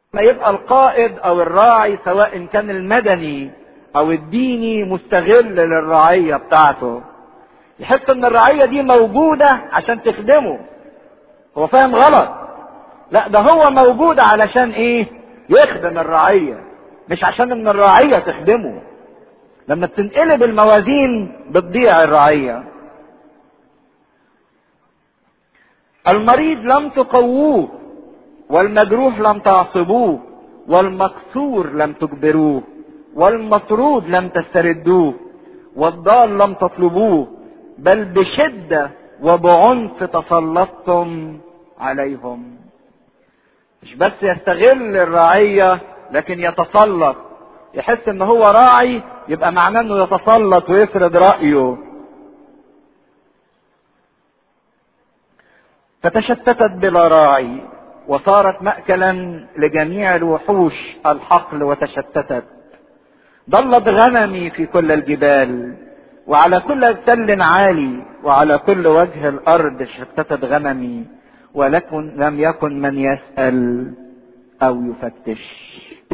ما يبقى القائد او الراعي سواء كان المدني او الديني مستغل للرعية بتاعته يحس ان الرعية دي موجودة عشان تخدمه هو فاهم غلط لا ده هو موجود علشان ايه يخدم الرعية مش عشان ان الرعية تخدمه لما بتنقلب الموازين بتضيع الرعية المريض لم تقووه والمجروح لم تعصبوه والمكسور لم تجبروه والمطرود لم تستردوه والضال لم تطلبوه بل بشدة وبعنف تسلطتم عليهم مش بس يستغل الرعية لكن يتسلط يحس ان هو راعي يبقى معناه انه يتسلط ويفرض رأيه فتشتتت بلا راعي وصارت مأكلا لجميع الوحوش الحقل وتشتتت ضلت غنمي في كل الجبال وعلى كل تل عالي وعلى كل وجه الأرض شتتت غنمي ولكن لم يكن من يسأل أو يفتش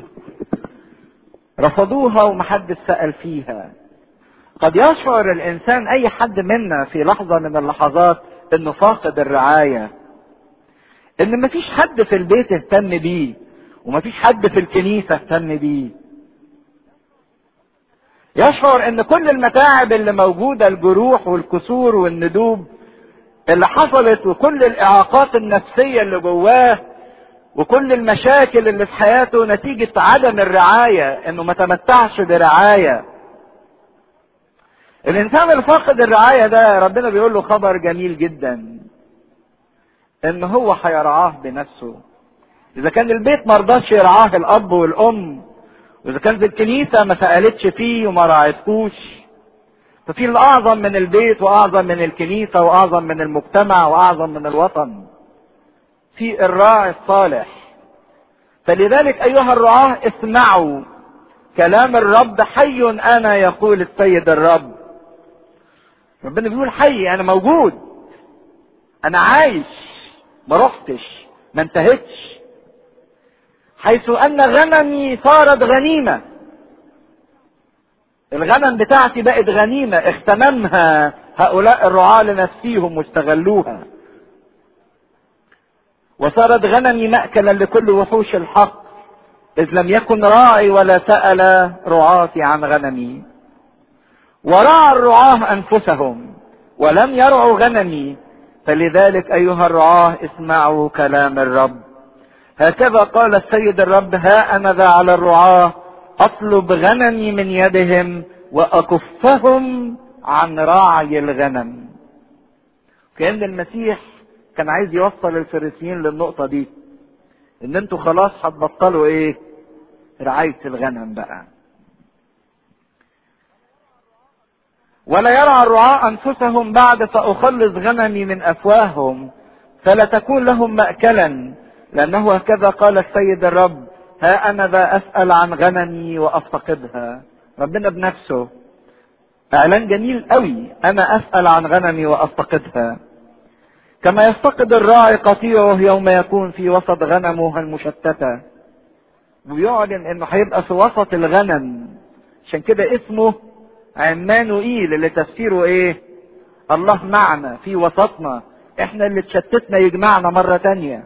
رفضوها ومحدش سأل فيها قد يشعر الإنسان أي حد منا في لحظة من اللحظات إنه فاقد الرعاية إن مفيش حد في البيت اهتم بيه ومفيش حد في الكنيسة اهتم بيه يشعر ان كل المتاعب اللي موجودة الجروح والكسور والندوب اللي حصلت وكل الاعاقات النفسية اللي جواه وكل المشاكل اللي في حياته نتيجة عدم الرعاية انه ما تمتعش برعاية الانسان الفاقد الرعاية ده ربنا بيقول له خبر جميل جدا ان هو هيرعاه بنفسه اذا كان البيت مرضاش يرعاه الاب والام واذا كانت الكنيسه ما سالتش فيه وما راعتكوش ففي الاعظم من البيت واعظم من الكنيسه واعظم من المجتمع واعظم من الوطن في الراعي الصالح فلذلك ايها الرعاه اسمعوا كلام الرب حي انا يقول السيد الرب ربنا بيقول حي انا موجود انا عايش ما رحتش ما انتهتش حيث ان غنمي صارت غنيمة الغنم بتاعتي بقت غنيمة اغتنمها هؤلاء الرعاة لنفسيهم واستغلوها وصارت غنمي مأكلا لكل وحوش الحق إذ لم يكن راعي ولا سأل رعاتي عن غنمي ورعى الرعاة أنفسهم ولم يرعوا غنمي فلذلك أيها الرعاة اسمعوا كلام الرب هكذا قال السيد الرب ها أنا ذا على الرعاة أطلب غنمي من يدهم وأكفهم عن راعي الغنم كأن المسيح كان عايز يوصل الفريسيين للنقطة دي ان انتوا خلاص هتبطلوا ايه رعاية الغنم بقى ولا يرعى الرعاة انفسهم بعد فاخلص غنمي من افواههم فلا تكون لهم مأكلا لانه هكذا قال السيد الرب ها انا ذا اسأل عن غنمي وافتقدها ربنا بنفسه اعلان جميل قوي انا اسأل عن غنمي وافتقدها كما يفتقد الراعي قطيعه يوم يكون في وسط غنمه المشتتة ويعلن انه هيبقى في وسط الغنم عشان كده اسمه عمانوئيل اللي تفسيره ايه الله معنا في وسطنا احنا اللي اتشتتنا يجمعنا مرة تانية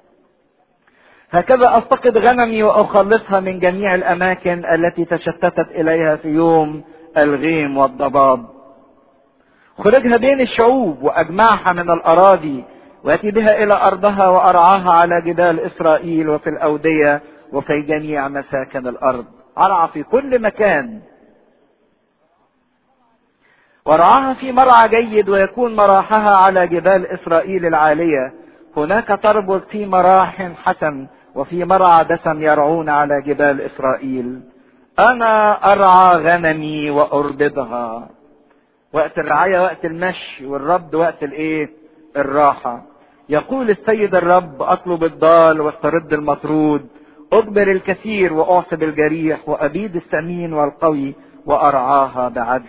هكذا افتقد غنمي واخلصها من جميع الاماكن التي تشتتت اليها في يوم الغيم والضباب خرجها بين الشعوب واجمعها من الاراضي واتي بها الى ارضها وارعاها على جبال اسرائيل وفي الاوديه وفي جميع مساكن الارض ارعى في كل مكان ورعاها في مرعى جيد ويكون مراحها على جبال اسرائيل العاليه هناك تربط في مراح حسن وفي مرعى دسم يرعون على جبال اسرائيل انا ارعى غنمي واربضها وقت الرعايه وقت المشي والربض وقت الايه الراحه يقول السيد الرب اطلب الضال واسترد المطرود اجبر الكثير واعصب الجريح وابيد السمين والقوي وارعاها بعدل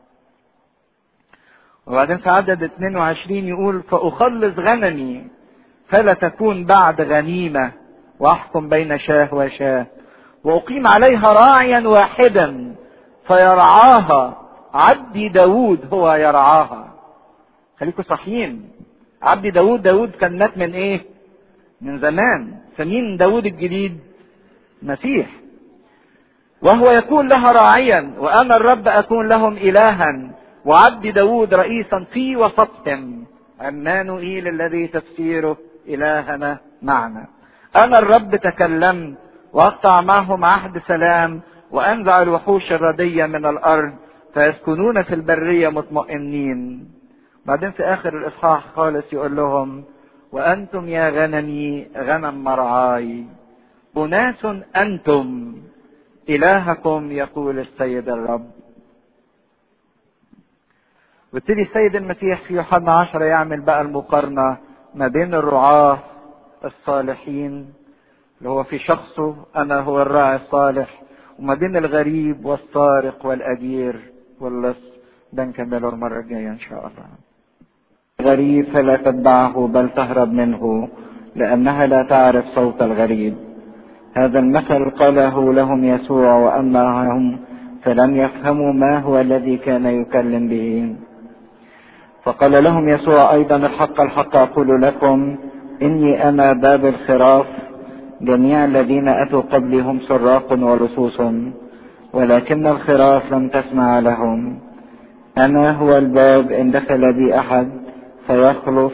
وبعدين في عدد 22 يقول فاخلص غنمي فلا تكون بعد غنيمه واحكم بين شاه وشاه واقيم عليها راعيا واحدا فيرعاها عبدي داود هو يرعاها خليكم صحيين عبدي داود داود كان مات من ايه من زمان فمين داود الجديد مسيح وهو يكون لها راعيا وانا الرب اكون لهم الها وعبد داود رئيسا في وسطهم عمانوئيل الذي تفسيره الهنا معنا انا الرب تكلمت واقطع معهم عهد سلام وانزع الوحوش الردية من الارض فيسكنون في البرية مطمئنين بعدين في اخر الاصحاح خالص يقول لهم وانتم يا غنمي غنم مرعاي اناس انتم الهكم يقول السيد الرب وابتدي السيد المسيح في يوحنا عشرة يعمل بقى المقارنة ما بين الرعاة الصالحين اللي هو في شخصه أنا هو الراعي الصالح وما بين الغريب والسارق والأجير واللص ده نكمله المرة الجاية إن شاء الله غريب فلا تتبعه بل تهرب منه لأنها لا تعرف صوت الغريب هذا المثل قاله لهم يسوع وأما هم فلم يفهموا ما هو الذي كان يكلم به فقال لهم يسوع أيضا الحق الحق أقول لكم إني أنا باب الخراف جميع الذين أتوا قبلي هم سراق ولصوص ولكن الخراف لم تسمع لهم أنا هو الباب إن دخل بي أحد فيخلص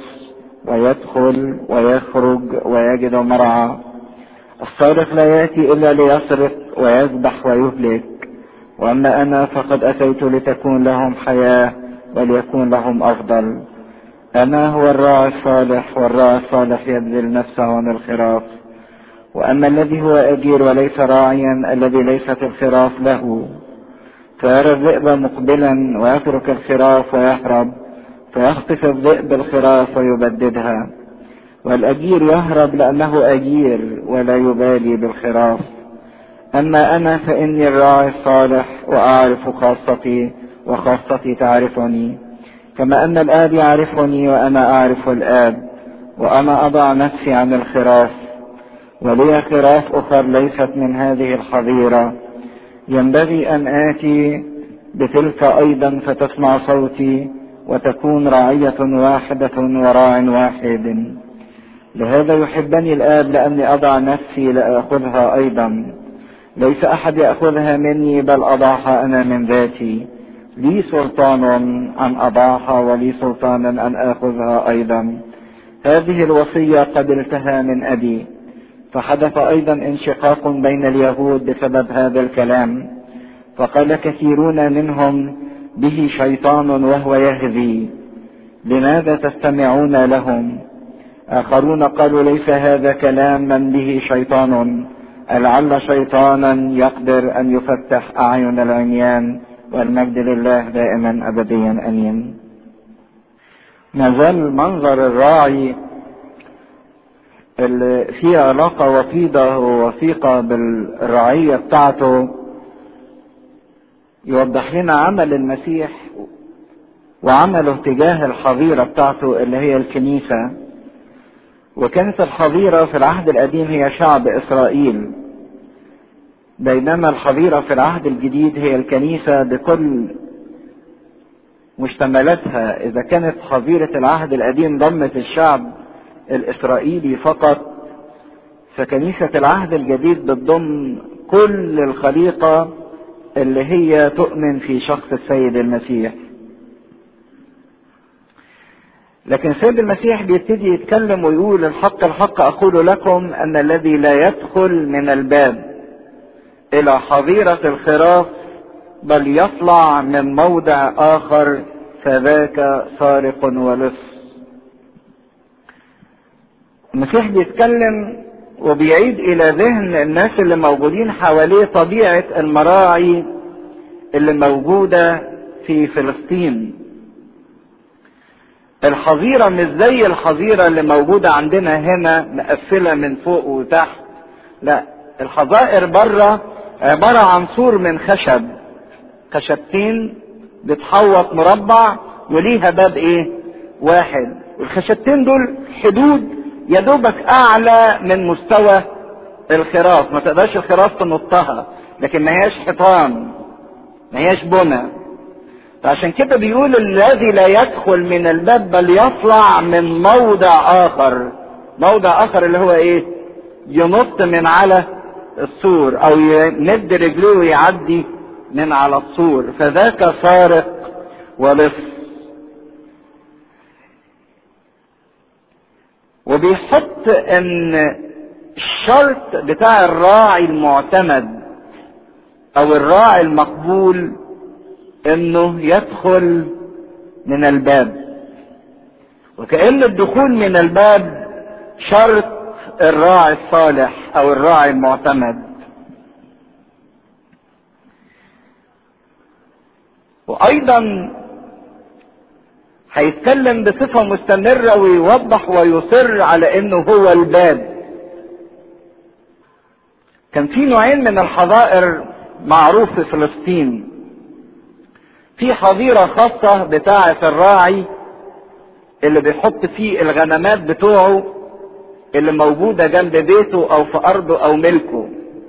ويدخل ويخرج ويجد مرعى السارق لا يأتي إلا ليسرق ويذبح ويهلك وأما أنا فقد أتيت لتكون لهم حياة وليكون لهم أفضل أنا هو الراعي الصالح والراعي الصالح يبذل نفسه عن الخراف وأما الذي هو أجير وليس راعيا الذي ليست الخراف له فيرى الذئب مقبلا ويترك الخراف ويهرب فيخطف الذئب الخراف ويبددها والأجير يهرب لأنه أجير ولا يبالي بالخراف أما أنا فإني الراعي الصالح وأعرف خاصتي وخاصتي تعرفني كما أن الآب يعرفني وأنا أعرف الآب وأنا أضع نفسي عن الخراف ولي خراف أخر ليست من هذه الحظيرة ينبغي أن آتي بتلك أيضا فتسمع صوتي وتكون رعية واحدة وراع واحد لهذا يحبني الآب لأني أضع نفسي لآخذها أيضا ليس أحد يأخذها مني بل أضعها أنا من ذاتي لي سلطان أن أضعها ولي سلطان أن آخذها أيضا هذه الوصية قبلتها من أبي فحدث أيضا انشقاق بين اليهود بسبب هذا الكلام فقال كثيرون منهم به شيطان وهو يهذي لماذا تستمعون لهم آخرون قالوا ليس هذا كلام من به شيطان لعل شيطانا يقدر أن يفتح أعين العميان والمجد لله دائما أبديا أمين ما زال منظر الراعي اللي فيه علاقة وطيدة ووثيقة بالرعية بتاعته يوضح لنا عمل المسيح وعمله تجاه الحظيرة بتاعته اللي هي الكنيسة وكانت الحظيرة في العهد القديم هي شعب إسرائيل بينما الحظيرة في العهد الجديد هي الكنيسة بكل مشتملاتها إذا كانت حظيرة العهد القديم ضمت الشعب الإسرائيلي فقط فكنيسة العهد الجديد بتضم كل الخليقة اللي هي تؤمن في شخص السيد المسيح لكن السيد المسيح بيبتدي يتكلم ويقول الحق الحق أقول لكم أن الذي لا يدخل من الباب إلى حظيرة الخراف بل يطلع من موضع آخر فذاك سارق ولص المسيح بيتكلم وبيعيد الى ذهن الناس اللي موجودين حواليه طبيعة المراعي اللي موجودة في فلسطين الحظيرة مش زي الحظيرة اللي موجودة عندنا هنا مقفلة من فوق وتحت لا الحظائر بره عبارة عن سور من خشب خشبتين بتحوط مربع وليها باب ايه واحد والخشبتين دول حدود يا دوبك اعلى من مستوى الخراف ما تقدرش الخراف تنطها لكن ما هياش حيطان ما هياش بنى فعشان كده بيقول الذي لا يدخل من الباب بل يطلع من موضع اخر موضع اخر اللي هو ايه ينط من على السور او يمد رجليه ويعدي من على السور فذاك سارق ولص وبيحط ان الشرط بتاع الراعي المعتمد او الراعي المقبول انه يدخل من الباب وكأن الدخول من الباب شرط الراعي الصالح او الراعي المعتمد وايضا هيتكلم بصفة مستمرة ويوضح ويصر على انه هو الباب كان في نوعين من الحظائر معروف في فلسطين في حظيرة خاصة بتاعة الراعي اللي بيحط فيه الغنمات بتوعه اللي موجودة جنب بيته او في ارضه او ملكه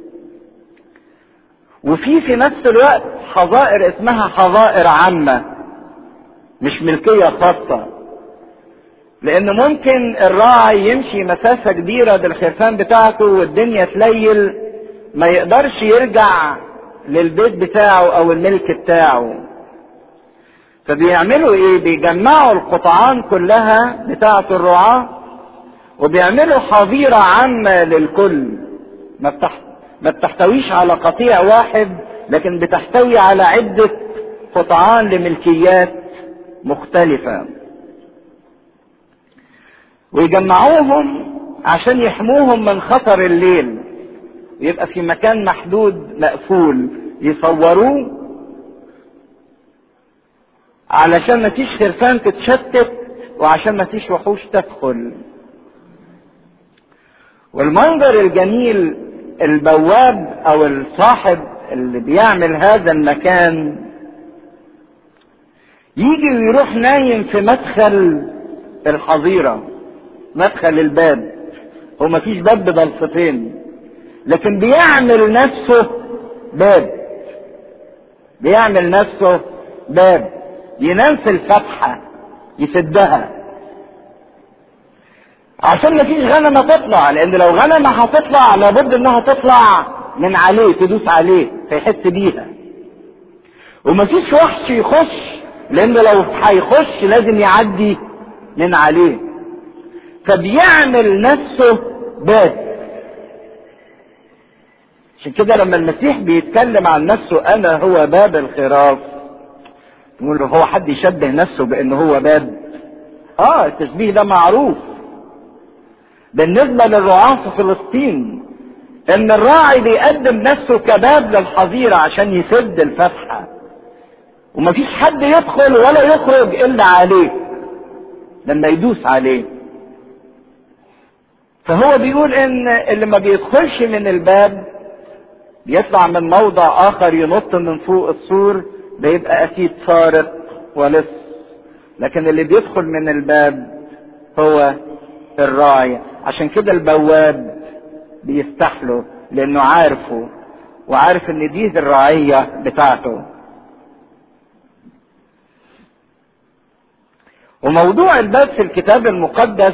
وفي في نفس الوقت حظائر اسمها حظائر عامة مش ملكية خاصة لان ممكن الراعي يمشي مسافة كبيرة بالخرفان بتاعته والدنيا تليل ما يقدرش يرجع للبيت بتاعه او الملك بتاعه فبيعملوا ايه بيجمعوا القطعان كلها بتاعة الرعاة وبيعملوا حظيرة عامة للكل ما بتحت ما بتحتويش على قطيع واحد لكن بتحتوي على عدة قطعان لملكيات مختلفة ويجمعوهم عشان يحموهم من خطر الليل يبقى في مكان محدود مقفول يصوروه علشان ما فيش خرفان تتشتت وعشان ما فيش وحوش تدخل والمنظر الجميل البواب او الصاحب اللي بيعمل هذا المكان يجي ويروح نايم في مدخل الحظيرة مدخل الباب هو مفيش باب بضلفتين لكن بيعمل نفسه باب بيعمل نفسه باب ينام في الفتحة يسدها عشان مفيش غنمة تطلع لان لو غنمة هتطلع لابد انها تطلع من عليه تدوس عليه فيحس بيها ومفيش وحش يخش لان لو هيخش لازم يعدي من عليه فبيعمل نفسه باب عشان كده لما المسيح بيتكلم عن نفسه انا هو باب الخراف نقول له هو حد يشبه نفسه بان هو باب اه التشبيه ده معروف بالنسبة للرعاة في فلسطين ان الراعي بيقدم نفسه كباب للحظيرة عشان يسد الفتحة ومفيش حد يدخل ولا يخرج الا عليه لما يدوس عليه فهو بيقول ان اللي ما بيدخلش من الباب بيطلع من موضع اخر ينط من فوق السور ده يبقى اكيد سارق ولص لكن اللي بيدخل من الباب هو الراعي عشان كده البواب بيستحله لانه عارفه وعارف ان دي الرعية بتاعته وموضوع الباب في الكتاب المقدس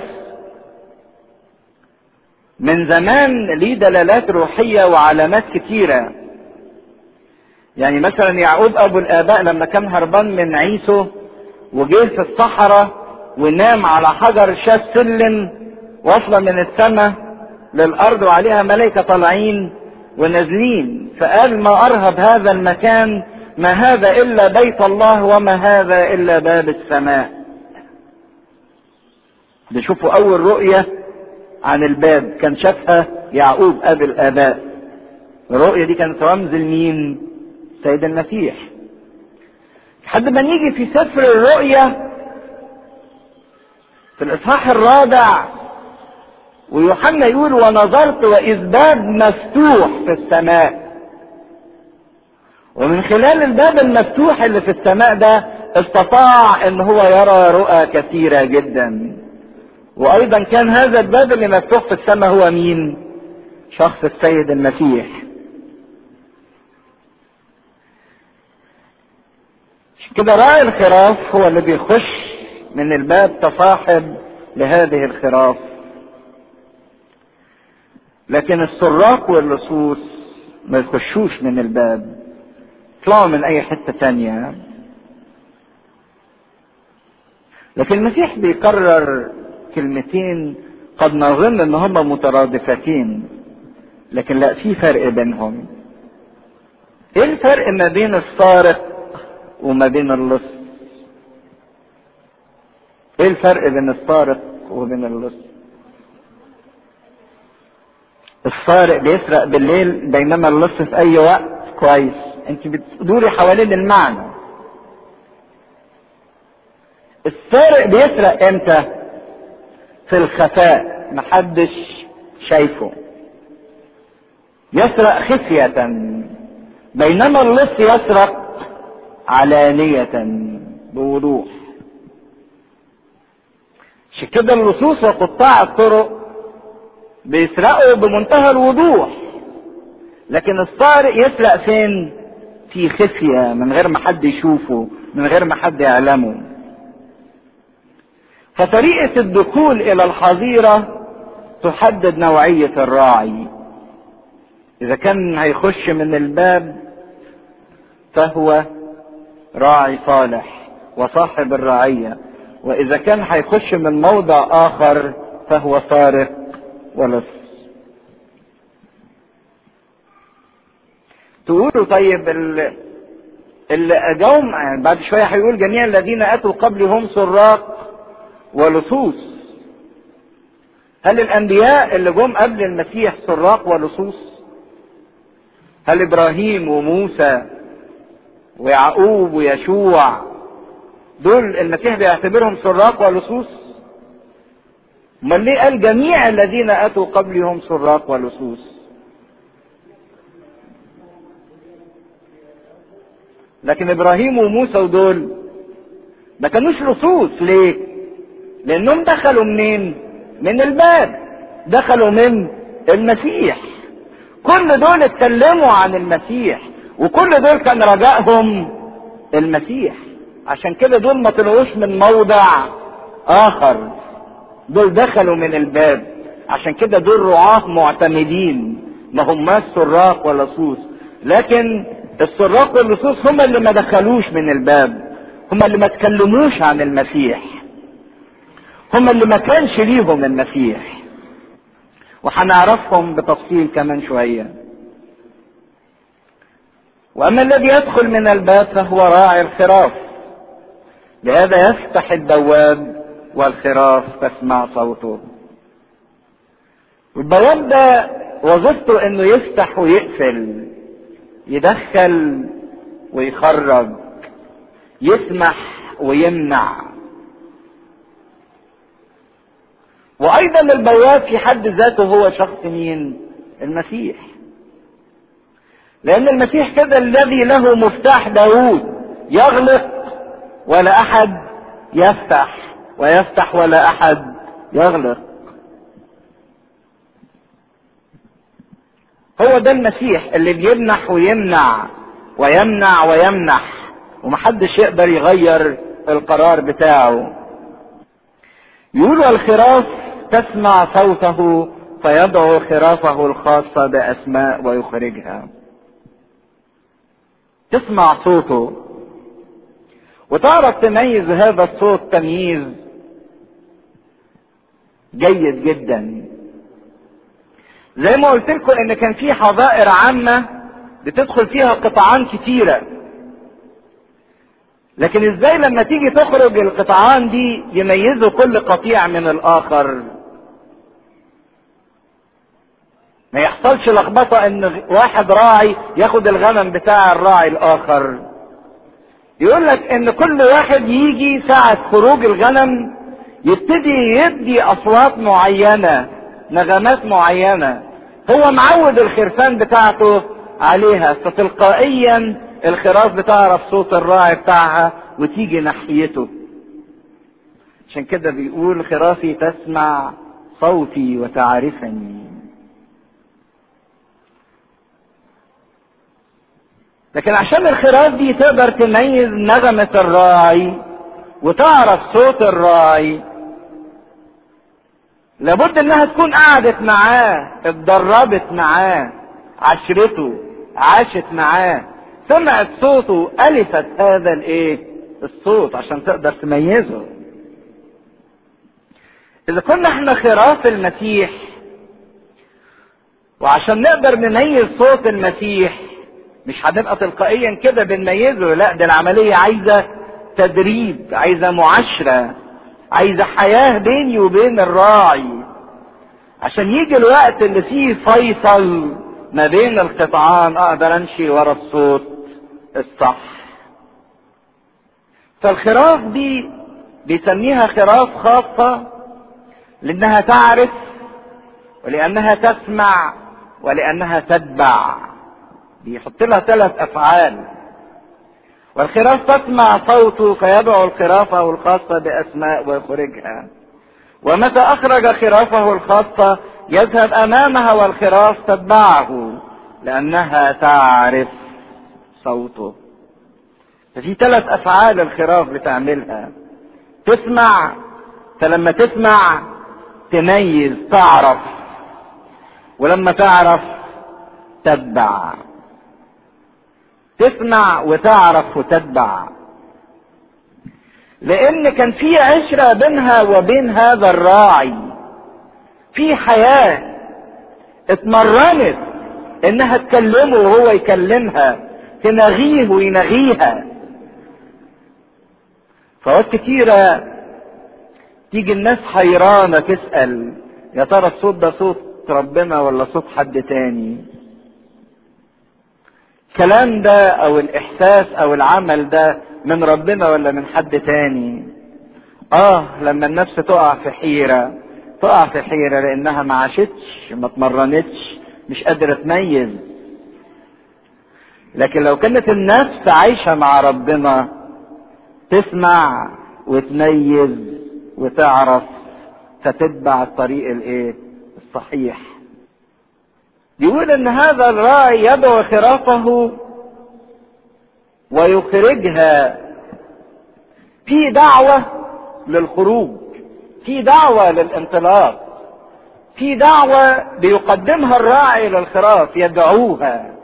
من زمان ليه دلالات روحية وعلامات كتيرة يعني مثلا يعقوب ابو الاباء لما كان هربان من عيسو وجه في الصحراء ونام على حجر شاف سلم واصله من السماء للارض وعليها ملائكه طالعين ونازلين فقال ما ارهب هذا المكان ما هذا الا بيت الله وما هذا الا باب السماء بيشوفوا اول رؤيه عن الباب كان شافها يعقوب ابي الاباء الرؤيه دي كانت رمز لمين سيد المسيح لحد ما نيجي في سفر الرؤيا في الاصحاح الرابع ويوحنا يقول ونظرت واذ باب مفتوح في السماء ومن خلال الباب المفتوح اللي في السماء ده استطاع ان هو يرى رؤى كثيره جدا وايضا كان هذا الباب اللي مفتوح في السماء هو مين شخص السيد المسيح كده راعي الخراف هو اللي بيخش من الباب كصاحب لهذه الخراف لكن السراق واللصوص ما يخشوش من الباب يطلعوا من اي حتة تانية لكن المسيح بيكرر كلمتين قد نظن ان هما مترادفتين لكن لا في فرق بينهم ايه الفرق ما بين السارق وما بين اللص ايه الفرق بين السارق وبين اللص السارق بيسرق بالليل بينما اللص في اي وقت كويس انت بتدوري حوالين المعنى السارق بيسرق امتى في الخفاء محدش شايفه يسرق خفية بينما اللص يسرق علانية بوضوح عشان كده اللصوص وقطاع الطرق بيسرقوا بمنتهى الوضوح لكن السارق يسرق فين في خفية من غير ما حد يشوفه من غير ما حد يعلمه فطريقة الدخول إلى الحظيرة تحدد نوعية الراعي إذا كان هيخش من الباب فهو راعي صالح وصاحب الرعية وإذا كان هيخش من موضع آخر فهو سارق ولص تقولوا طيب اللي أجاهم يعني بعد شوية هيقول جميع الذين أتوا قبل هم سراق ولصوص هل الأنبياء اللي جم قبل المسيح سراق ولصوص هل إبراهيم وموسى ويعقوب ويشوع دول المسيح بيعتبرهم سراق ولصوص امال ليه قال جميع الذين اتوا قبلهم سراق ولصوص لكن ابراهيم وموسى ودول ما كانوش لصوص ليه لانهم دخلوا منين من الباب دخلوا من المسيح كل دول اتكلموا عن المسيح وكل دول كان رجائهم المسيح عشان كده دول ما طلعوش من موضع اخر دول دخلوا من الباب عشان كده دول رعاة معتمدين ما هماش سراق ولا لصوص لكن السراق واللصوص هم اللي ما دخلوش من الباب هم اللي ما تكلموش عن المسيح هم اللي ما كانش ليهم المسيح وهنعرفهم بتفصيل كمان شويه واما الذي يدخل من الباب فهو راعي الخراف لهذا يفتح البواب والخراف تسمع صوته البواب ده وظيفته انه يفتح ويقفل يدخل ويخرج يسمح ويمنع وايضا البواب في حد ذاته هو شخص مين المسيح لأن المسيح كده الذي له مفتاح داوود يغلق ولا أحد يفتح ويفتح ولا أحد يغلق هو ده المسيح اللي بيمنح ويمنع ويمنع ويمنح ومحدش يقدر يغير القرار بتاعه يقول والخراف تسمع صوته فيدعو خرافه الخاصة بأسماء ويخرجها تسمع صوته وتعرف تميز هذا الصوت تمييز جيد جدا زي ما قلت لكم ان كان في حظائر عامة بتدخل فيها قطعان كتيرة لكن ازاي لما تيجي تخرج القطعان دي يميزوا كل قطيع من الاخر ما يحصلش لخبطة ان واحد راعي ياخد الغنم بتاع الراعي الاخر يقول لك ان كل واحد يجي ساعة خروج الغنم يبتدي يدي اصوات معينة نغمات معينة هو معود الخرفان بتاعته عليها فتلقائيا الخراف بتعرف صوت الراعي بتاعها وتيجي ناحيته عشان كده بيقول خرافي تسمع صوتي وتعرفني لكن عشان الخراف دي تقدر تميز نغمة الراعي وتعرف صوت الراعي لابد انها تكون قعدت معاه اتدربت معاه عشرته عاشت معاه سمعت صوته الفت هذا الايه الصوت عشان تقدر تميزه اذا كنا احنا خراف المسيح وعشان نقدر نميز صوت المسيح مش هنبقى تلقائيا كده بنميزه لا دي العملية عايزة تدريب عايزة معاشرة عايزة حياة بيني وبين الراعي عشان يجي الوقت اللي فيه فيصل ما بين القطعان اقدر امشي ورا الصوت الصح فالخراف دي بيسميها خراف خاصة لانها تعرف ولانها تسمع ولانها تتبع بيحط لها ثلاث افعال والخراف تسمع صوته فيدعو الخرافة الخاصة باسماء ويخرجها ومتى اخرج خرافه الخاصة يذهب امامها والخراف تتبعه لانها تعرف صوته ففي ثلاث افعال الخراف بتعملها تسمع فلما تسمع تميز تعرف ولما تعرف تتبع تسمع وتعرف وتتبع لان كان في عشرة بينها وبين هذا الراعي في حياة اتمرنت انها تكلمه وهو يكلمها تنغيه وينغيها فوقت كتيرة تيجي الناس حيرانة تسأل يا ترى الصوت ده صوت ربنا ولا صوت حد تاني الكلام ده او الاحساس او العمل ده من ربنا ولا من حد تاني اه لما النفس تقع في حيرة تقع في حيرة لانها ما عاشتش ما اتمرنتش مش قادرة تميز لكن لو كانت النفس عايشة مع ربنا تسمع وتميز وتعرف فتتبع الطريق الايه الصحيح يقول ان هذا الراعي يدعو خرافه ويخرجها في دعوة للخروج في دعوة للانطلاق في دعوة بيقدمها الراعي للخراف يدعوها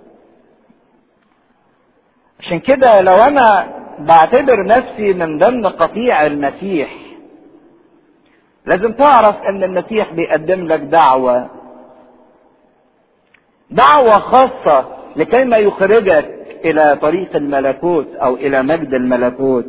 عشان كده لو انا بعتبر نفسي من ضمن قطيع المسيح لازم تعرف ان المسيح بيقدم لك دعوة دعوة خاصة لكي ما يخرجك الى طريق الملكوت او الى مجد الملكوت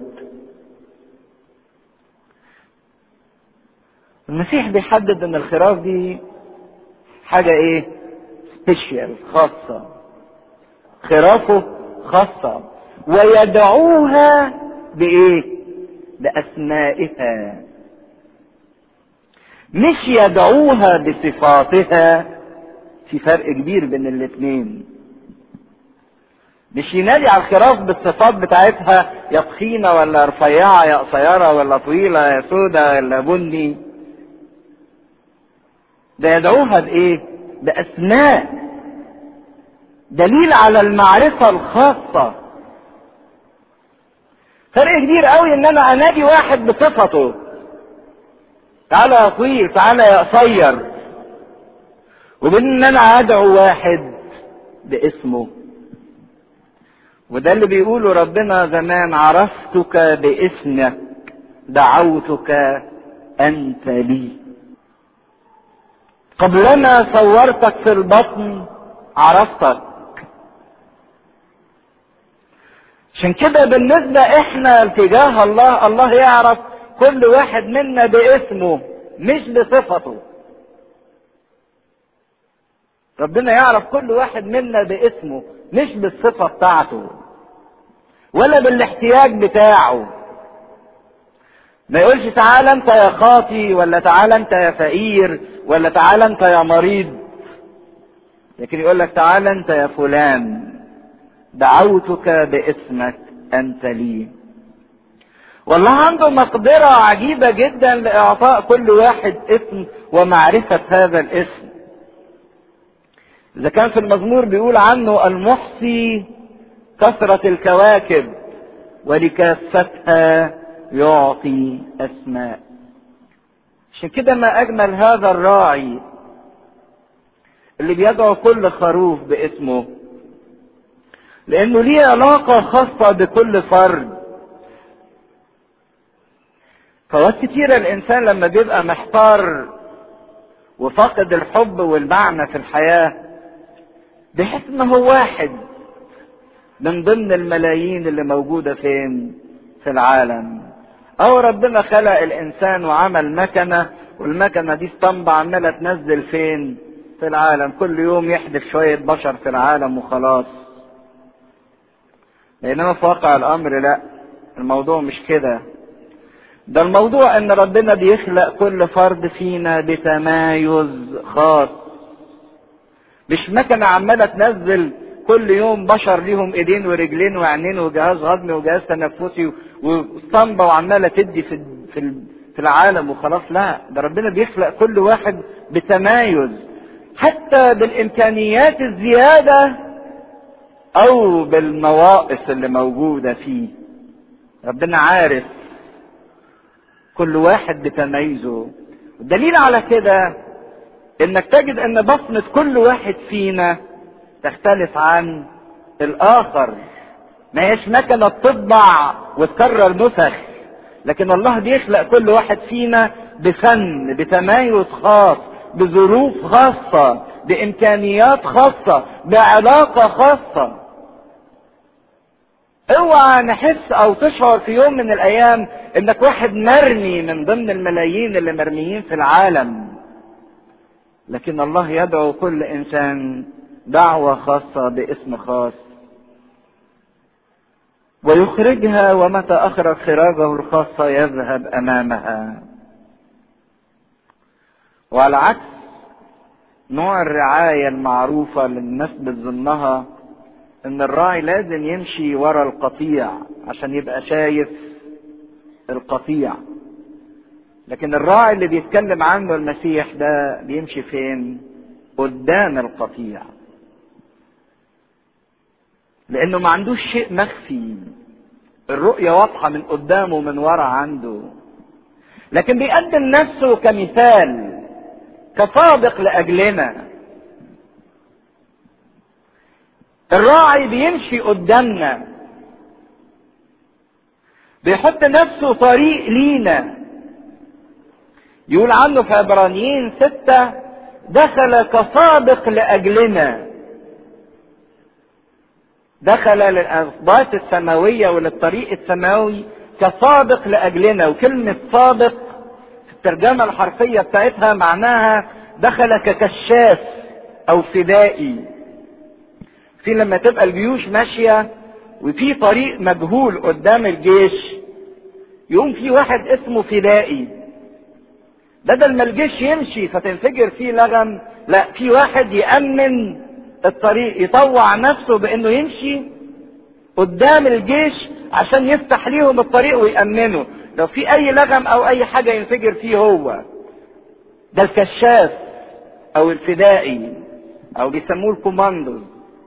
المسيح بيحدد ان الخراف دي حاجة ايه سبيشال خاصة خرافه خاصة ويدعوها بايه باسمائها مش يدعوها بصفاتها في فرق كبير بين الاثنين مش ينادي على الخراف بالصفات بتاعتها يا تخينه ولا رفيعه يا قصيره ولا طويله يا سودة ولا بني ده يدعوها بايه باسماء دليل على المعرفه الخاصه فرق كبير قوي ان انا انادي واحد بصفته تعالى يا طويل تعالى يا قصير وبين ان انا ادعو واحد باسمه وده اللي بيقوله ربنا زمان عرفتك باسمك دعوتك انت لي قبلما صورتك في البطن عرفتك عشان كده بالنسبة احنا اتجاه الله الله يعرف كل واحد منا باسمه مش بصفته ربنا يعرف كل واحد منا باسمه مش بالصفة بتاعته ولا بالاحتياج بتاعه ما يقولش تعال انت يا خاطي ولا تعال انت يا فقير ولا تعال انت يا مريض لكن يقول لك تعال انت يا فلان دعوتك باسمك انت لي والله عنده مقدرة عجيبة جدا لإعطاء كل واحد اسم ومعرفة هذا الاسم إذا كان في المزمور بيقول عنه المحصي كثرة الكواكب ولكافتها يعطي أسماء عشان كده ما أجمل هذا الراعي اللي بيدعو كل خروف باسمه لأنه ليه علاقة خاصة بكل فرد فوقت كتيرة الإنسان لما بيبقى محتار وفاقد الحب والمعنى في الحياة بيحس إن هو واحد من ضمن الملايين اللي موجودة فين؟ في العالم. أو ربنا خلق الإنسان وعمل مكنة والمكنة دي اسطمبة عمالة تنزل فين؟ في العالم، كل يوم يحدث شوية بشر في العالم وخلاص. بينما في واقع الأمر لا، الموضوع مش كده. ده الموضوع إن ربنا بيخلق كل فرد فينا بتمايز خاص. مش مكنة عمالة تنزل كل يوم بشر ليهم ايدين ورجلين وعينين وجهاز هضمي وجهاز تنفسي واسطمبة وعمالة تدي في في في العالم وخلاص لا ده ربنا بيخلق كل واحد بتمايز حتى بالامكانيات الزيادة او بالنواقص اللي موجودة فيه ربنا عارف كل واحد بتميزه الدليل على كده انك تجد ان بصمة كل واحد فينا تختلف عن الاخر ما هيش مكنه تطبع وتكرر نسخ لكن الله بيخلق كل واحد فينا بفن بتميز خاص بظروف خاصه بامكانيات خاصه بعلاقه خاصه اوعى نحس او تشعر في يوم من الايام انك واحد مرمي من ضمن الملايين اللي مرميين في العالم لكن الله يدعو كل انسان دعوة خاصة باسم خاص ويخرجها ومتى أخرج خراجه الخاصة يذهب أمامها وعلى عكس نوع الرعاية المعروفة للناس بتظنها إن الراعي لازم يمشي ورا القطيع عشان يبقى شايف القطيع لكن الراعي اللي بيتكلم عنه المسيح ده بيمشي فين؟ قدام القطيع لانه ما عندوش شيء مخفي الرؤية واضحة من قدامه ومن ورا عنده لكن بيقدم نفسه كمثال كسابق لأجلنا الراعي بيمشي قدامنا بيحط نفسه طريق لينا يقول عنه في عبرانيين ستة دخل كسابق لأجلنا دخل للأسباط السماوية وللطريق السماوي كسابق لأجلنا وكلمة سابق في الترجمة الحرفية بتاعتها معناها دخل ككشاف أو فدائي في لما تبقى الجيوش ماشية وفي طريق مجهول قدام الجيش يقوم في واحد اسمه فدائي بدل ما الجيش يمشي فتنفجر فيه لغم لا في واحد يأمن الطريق يطوع نفسه بانه يمشي قدام الجيش عشان يفتح ليهم الطريق ويأمنه لو في اي لغم او اي حاجة ينفجر فيه هو ده الكشاف او الفدائي او بيسموه الكوماندوز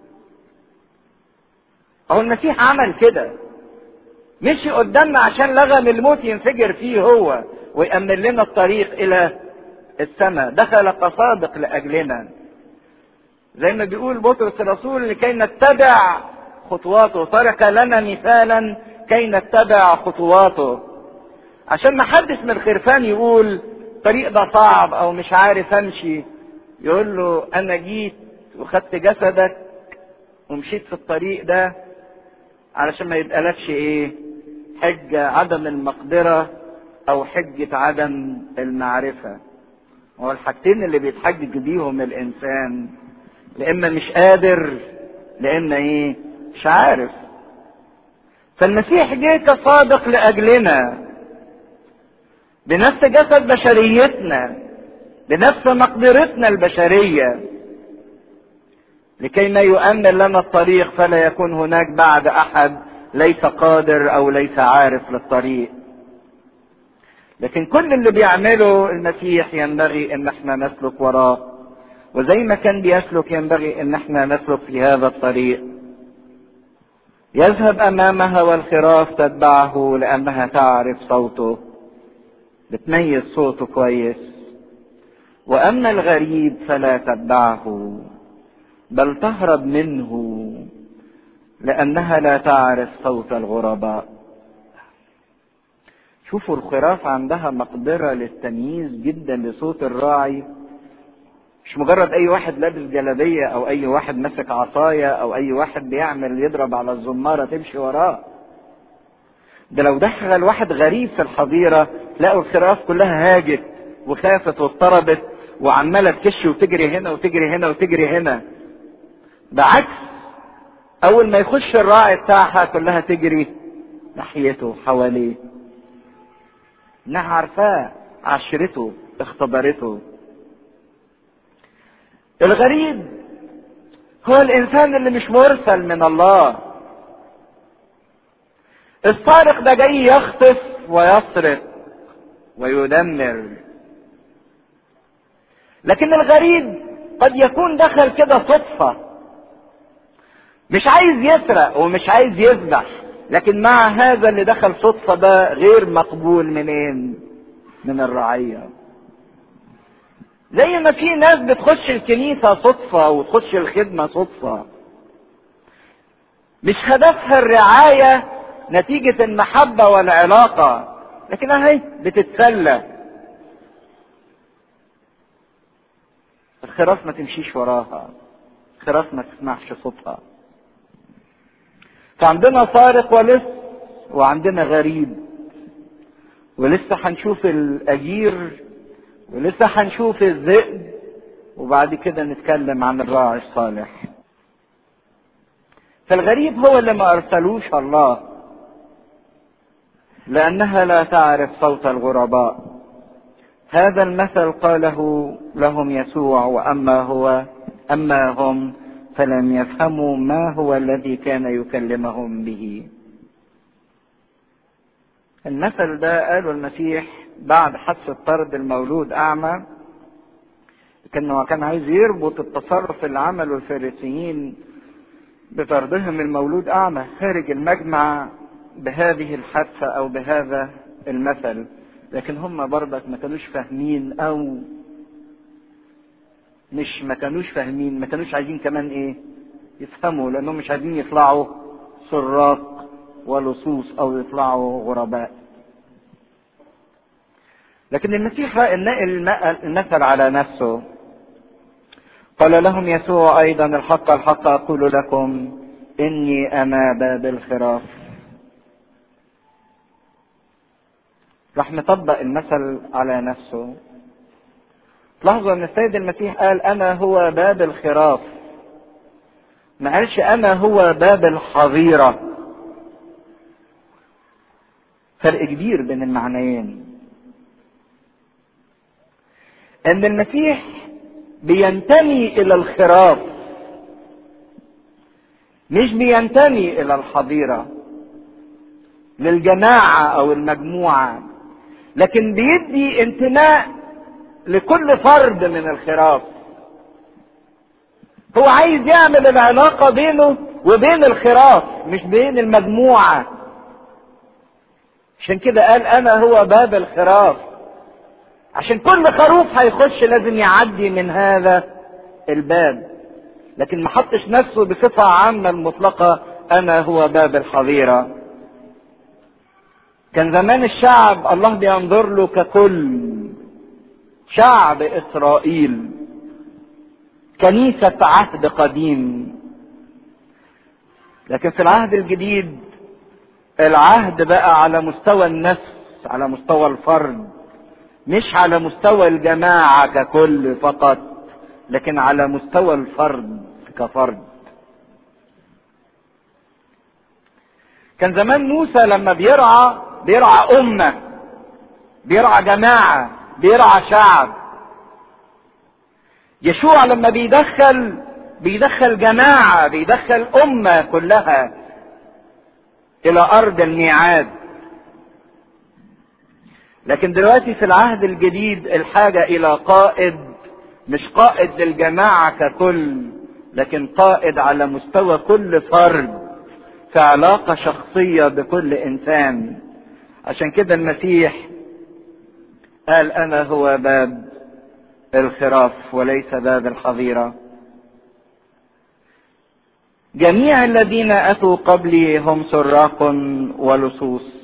او المسيح عمل كده مشي قدامنا عشان لغم الموت ينفجر فيه هو ويأمن لنا الطريق الى السماء دخل كصادق لاجلنا زي ما بيقول بطرس الرسول لكي نتبع خطواته ترك لنا مثالا كي نتبع خطواته عشان ما حدش من الخرفان يقول الطريق ده صعب او مش عارف امشي يقول له انا جيت وخدت جسدك ومشيت في الطريق ده علشان ما يبقالكش ايه حجة عدم المقدرة او حجة عدم المعرفة هو الحاجتين اللي بيتحجج بيهم الانسان لإما مش قادر لإما إيه مش عارف فالمسيح جه كصادق لأجلنا بنفس جسد بشريتنا بنفس مقدرتنا البشرية لكي ما يؤمن لنا الطريق فلا يكون هناك بعد أحد ليس قادر أو ليس عارف للطريق لكن كل اللي بيعمله المسيح ينبغي ان احنا نسلك وراه وزي ما كان بيسلك ينبغي ان احنا نسلك في هذا الطريق يذهب امامها والخراف تتبعه لانها تعرف صوته بتميز صوته كويس واما الغريب فلا تتبعه بل تهرب منه لانها لا تعرف صوت الغرباء شوفوا الخراف عندها مقدرة للتمييز جدا لصوت الراعي مش مجرد اي واحد لابس جلابية او اي واحد ماسك عصاية او اي واحد بيعمل يضرب على الزمارة تمشي وراه ده لو دخل واحد غريب في الحظيرة تلاقوا الخراف كلها هاجت وخافت واضطربت وعمالة تكش وتجري هنا وتجري هنا وتجري هنا بعكس اول ما يخش الراعي بتاعها كلها تجري ناحيته حواليه انها عارفاه عشرته اختبرته الغريب هو الانسان اللي مش مرسل من الله السارق ده جاي يخطف ويسرق ويدمر لكن الغريب قد يكون دخل كده صدفة مش عايز يسرق ومش عايز يذبح لكن مع هذا اللي دخل صدفة ده غير مقبول منين من الرعية زي ما في ناس بتخش الكنيسة صدفة وتخش الخدمة صدفة مش هدفها الرعاية نتيجة المحبة والعلاقة لكن اهي بتتسلى الخراف ما تمشيش وراها الخراف ما تسمعش صوتها فعندنا سارق ولص وعندنا غريب ولسه هنشوف الاجير ولسه هنشوف الذئب وبعد كده نتكلم عن الراعي الصالح فالغريب هو اللي ما ارسلوش الله لانها لا تعرف صوت الغرباء هذا المثل قاله لهم يسوع واما هو اما هم فلم يفهموا ما هو الذي كان يكلمهم به المثل ده قاله المسيح بعد حس الطرد المولود اعمى كان كان عايز يربط التصرف اللي عمله الفارسيين بطردهم المولود اعمى خارج المجمع بهذه الحادثه او بهذا المثل لكن هم برضك ما كانوش فاهمين او مش ما كانوش فاهمين ما كانوش عايزين كمان ايه يفهموا لانهم مش عايزين يطلعوا سراق ولصوص او يطلعوا غرباء لكن المسيح نقل المثل على نفسه قال لهم يسوع ايضا الحق الحق اقول لكم اني انا باب الخراف راح مطبق المثل على نفسه لاحظوا ان السيد المسيح قال انا هو باب الخراف ما قالش انا هو باب الحظيرة فرق كبير بين المعنيين ان المسيح بينتمي الى الخراف مش بينتمي الى الحظيرة للجماعة او المجموعة لكن بيدي انتماء لكل فرد من الخراف هو عايز يعمل العلاقة بينه وبين الخراف مش بين المجموعة عشان كده قال انا هو باب الخراف عشان كل خروف هيخش لازم يعدي من هذا الباب لكن ما حطش نفسه بصفة عامة المطلقة انا هو باب الحظيرة كان زمان الشعب الله بينظر له ككل شعب اسرائيل كنيسة عهد قديم لكن في العهد الجديد العهد بقى على مستوى النفس على مستوى الفرد مش على مستوى الجماعة ككل فقط لكن على مستوى الفرد كفرد كان زمان موسى لما بيرعى بيرعى أمة بيرعى جماعة بيرعى شعب يشوع لما بيدخل بيدخل جماعة بيدخل أمة كلها إلى أرض الميعاد لكن دلوقتي في العهد الجديد الحاجة إلى قائد مش قائد للجماعة ككل لكن قائد على مستوى كل فرد في علاقة شخصية بكل انسان عشان كده المسيح قال انا هو باب الخراف وليس باب الحظيرة جميع الذين اتوا قبلي هم سراق ولصوص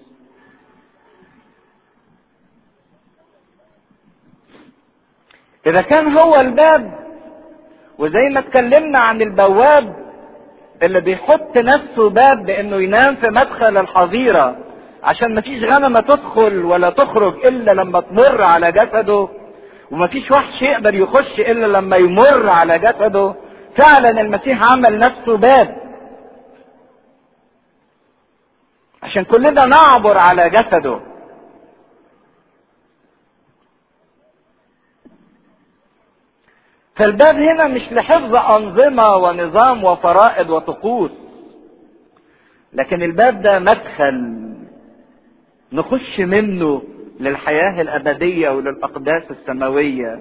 اذا كان هو الباب وزي ما اتكلمنا عن البواب اللي بيحط نفسه باب بانه ينام في مدخل الحظيره عشان مفيش غنمه تدخل ولا تخرج الا لما تمر على جسده ومفيش وحش يقدر يخش الا لما يمر على جسده فعلا المسيح عمل نفسه باب عشان كلنا نعبر على جسده فالباب هنا مش لحفظ أنظمة ونظام وفرائض وطقوس لكن الباب ده مدخل نخش منه للحياة الأبدية وللأقداس السماوية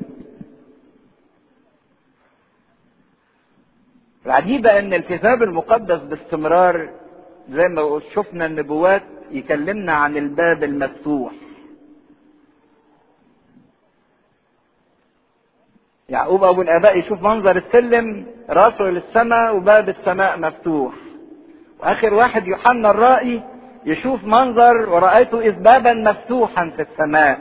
العجيبة أن الكتاب المقدس باستمرار زي ما شفنا النبوات يكلمنا عن الباب المفتوح يعقوب ابو الاباء يشوف منظر السلم راسه للسماء وباب السماء مفتوح واخر واحد يوحنا الرائي يشوف منظر ورأيت إذ بابا مفتوحا في السماء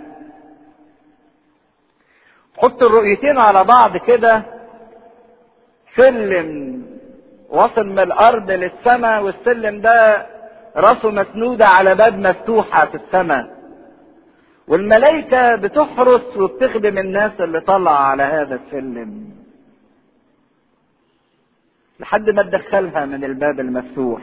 حط الرؤيتين على بعض كده سلم وصل من الأرض للسماء والسلم ده راسه مسنودة على باب مفتوحة في السماء والملائكة بتحرس وبتخدم الناس اللي طلع على هذا السلم لحد ما تدخلها من الباب المفتوح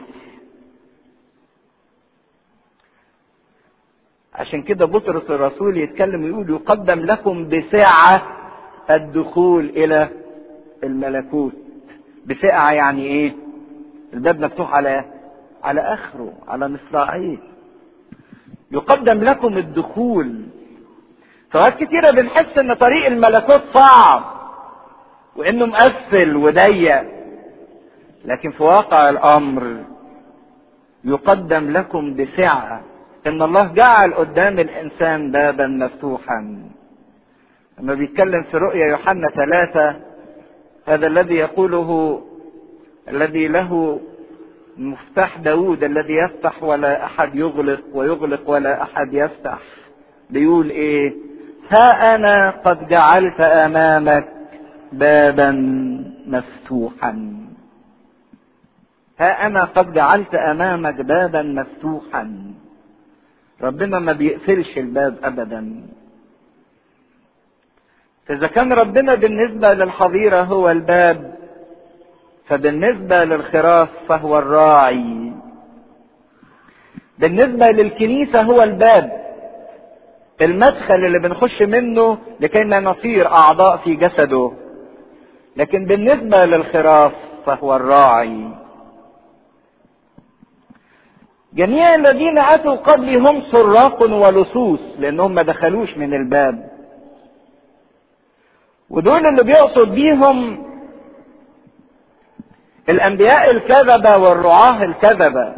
عشان كده بطرس الرسول يتكلم ويقول يقدم لكم بسعة الدخول إلى الملكوت بسعة يعني إيه؟ الباب مفتوح على على آخره على مصراعيه يقدم لكم الدخول فوقت كتيرة بنحس ان طريق الملكوت صعب وانه مقفل وضيق لكن في واقع الامر يقدم لكم بسعة ان الله جعل قدام الانسان بابا مفتوحا لما بيتكلم في رؤيا يوحنا ثلاثة هذا الذي يقوله الذي له مفتاح داود الذي يفتح ولا احد يغلق ويغلق ولا احد يفتح بيقول ايه ها انا قد جعلت امامك بابا مفتوحا ها انا قد جعلت امامك بابا مفتوحا ربنا ما بيقفلش الباب ابدا اذا كان ربنا بالنسبه للحظيره هو الباب فبالنسبة للخراف فهو الراعي بالنسبة للكنيسة هو الباب المدخل اللي بنخش منه لكي ما نصير أعضاء في جسده لكن بالنسبة للخراف فهو الراعي جميع الذين أتوا قبلي هم سراق ولصوص لأنهم ما دخلوش من الباب ودول اللي بيقصد بيهم الانبياء الكذبة والرعاة الكذبة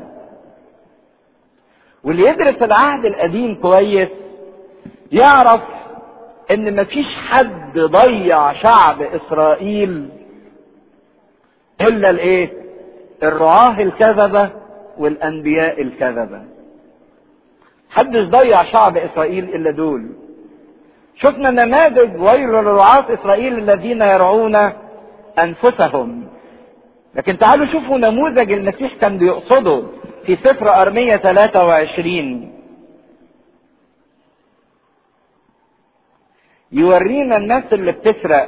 واللي يدرس العهد القديم كويس يعرف ان مفيش حد ضيع شعب اسرائيل الا الايه الرعاة الكذبة والانبياء الكذبة حدش ضيع شعب اسرائيل الا دول شفنا نماذج ويل لرعاة اسرائيل الذين يرعون انفسهم لكن تعالوا شوفوا نموذج المسيح كان بيقصده في سفر أرمية 23 يورينا الناس اللي بتسرق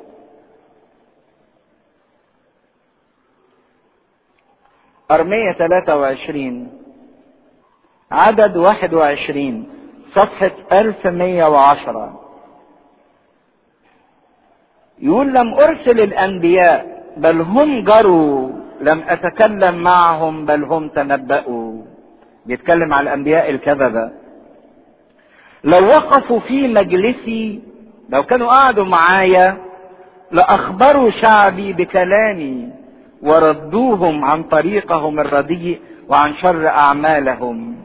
أرمية 23 عدد 21 صفحة 1110 يقول لم أرسل الأنبياء بل هم جروا لم اتكلم معهم بل هم تنبأوا بيتكلم على الانبياء الكذبة لو وقفوا في مجلسي لو كانوا قعدوا معايا لاخبروا شعبي بكلامي وردوهم عن طريقهم الرديء وعن شر اعمالهم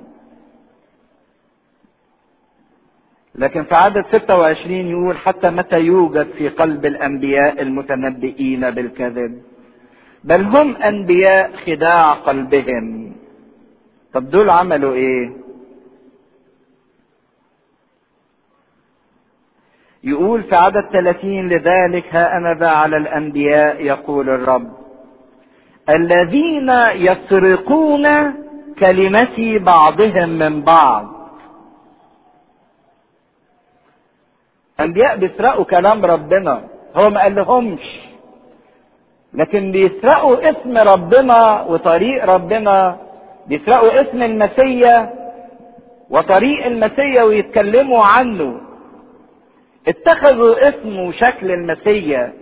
لكن في عدد 26 يقول حتى متى يوجد في قلب الانبياء المتنبئين بالكذب بل هم انبياء خداع قلبهم طب دول عملوا ايه يقول في عدد 30 لذلك ها انا ذا على الانبياء يقول الرب الذين يسرقون كلمتي بعضهم من بعض انبياء بيسرقوا كلام ربنا هو ما قال لهمش لكن بيسرقوا اسم ربنا وطريق ربنا بيسرقوا اسم المسيا وطريق المسيا ويتكلموا عنه اتخذوا اسم وشكل المسيا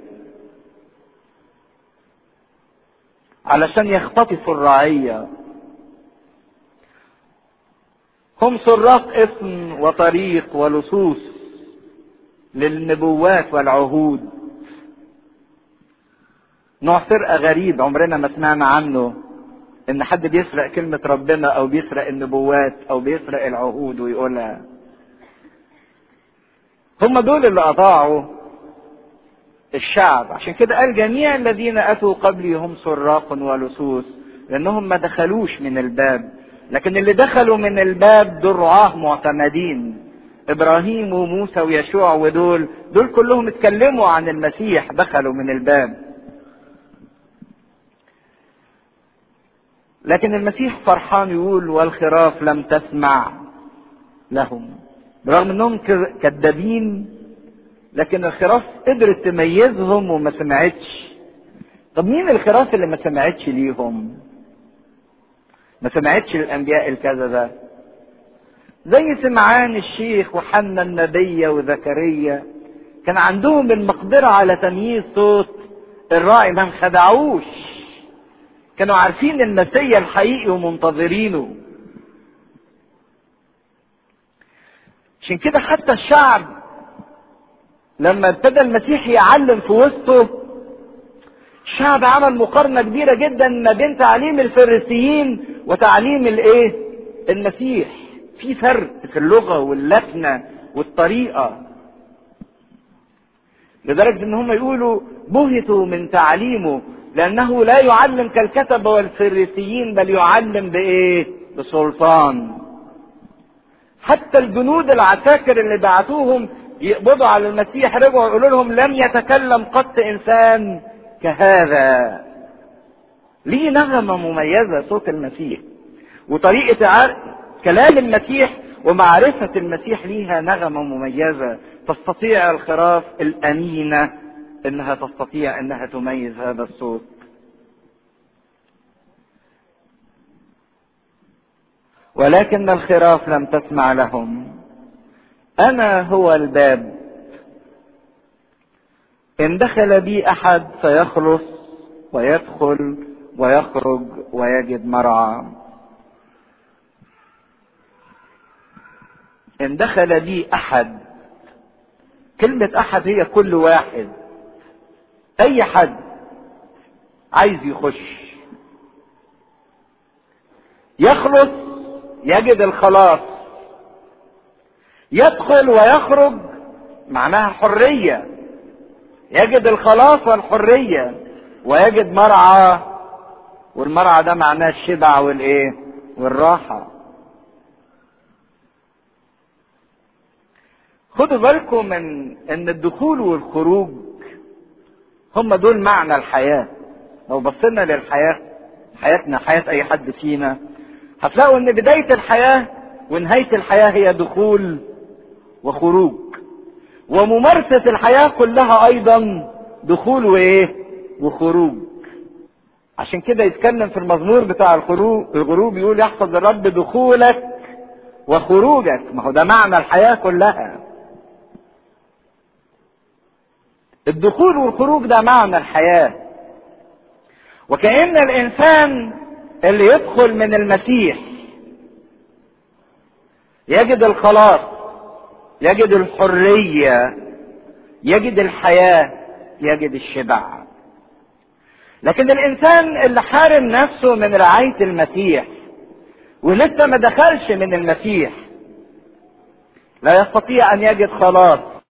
علشان يختطفوا الرعية هم سراق اسم وطريق ولصوص للنبوات والعهود نوع فرقة غريب عمرنا ما سمعنا عنه ان حد بيسرق كلمة ربنا او بيسرق النبوات او بيسرق العهود ويقولها هم دول اللي اطاعوا الشعب عشان كده قال جميع الذين اتوا قبلي هم سراق ولصوص لانهم ما دخلوش من الباب لكن اللي دخلوا من الباب دول رعاه معتمدين ابراهيم وموسى ويشوع ودول دول كلهم اتكلموا عن المسيح دخلوا من الباب لكن المسيح فرحان يقول والخراف لم تسمع لهم برغم انهم كذابين لكن الخراف قدرت تميزهم وما سمعتش طب مين الخراف اللي ما سمعتش ليهم ما سمعتش للانبياء الكذبه زي سمعان الشيخ وحنا النبية وزكريا كان عندهم المقدرة على تمييز صوت الراعي ما انخدعوش كانوا عارفين المسيا الحقيقي ومنتظرينه عشان كده حتى الشعب لما ابتدى المسيح يعلم في وسطه الشعب عمل مقارنة كبيرة جدا ما بين تعليم الفريسيين وتعليم الايه المسيح في فرق في اللغة واللكنة والطريقة لدرجة ان هم يقولوا بهتوا من تعليمه لانه لا يعلم كالكتبة والفريسيين بل يعلم بايه بسلطان حتى الجنود العساكر اللي بعتوهم يقبضوا على المسيح رجعوا يقولوا لهم لم يتكلم قط انسان كهذا ليه نغمة مميزة صوت المسيح وطريقة كلام المسيح ومعرفة المسيح ليها نغمة مميزة تستطيع الخراف الأمينة إنها تستطيع إنها تميز هذا الصوت. ولكن الخراف لم تسمع لهم. أنا هو الباب. إن دخل بي أحد فيخلص ويدخل ويخرج ويجد مرعى. ان دخل بي احد كلمة احد هي كل واحد اي حد عايز يخش يخلص يجد الخلاص يدخل ويخرج معناها حرية يجد الخلاص والحرية ويجد مرعى والمرعى ده معناه الشبع والايه والراحه خدوا بالكم من ان الدخول والخروج هم دول معنى الحياة لو بصينا للحياة حياتنا حياة اي حد فينا هتلاقوا ان بداية الحياة ونهاية الحياة هي دخول وخروج وممارسة الحياة كلها ايضا دخول وايه وخروج عشان كده يتكلم في المزمور بتاع الخروج الغروب يقول يحفظ الرب دخولك وخروجك ما هو ده معنى الحياة كلها الدخول والخروج ده معنى الحياة وكأن الإنسان اللي يدخل من المسيح يجد الخلاص يجد الحرية يجد الحياة يجد الشبع لكن الانسان اللي حارم نفسه من رعاية المسيح ولسه ما دخلش من المسيح لا يستطيع ان يجد خلاص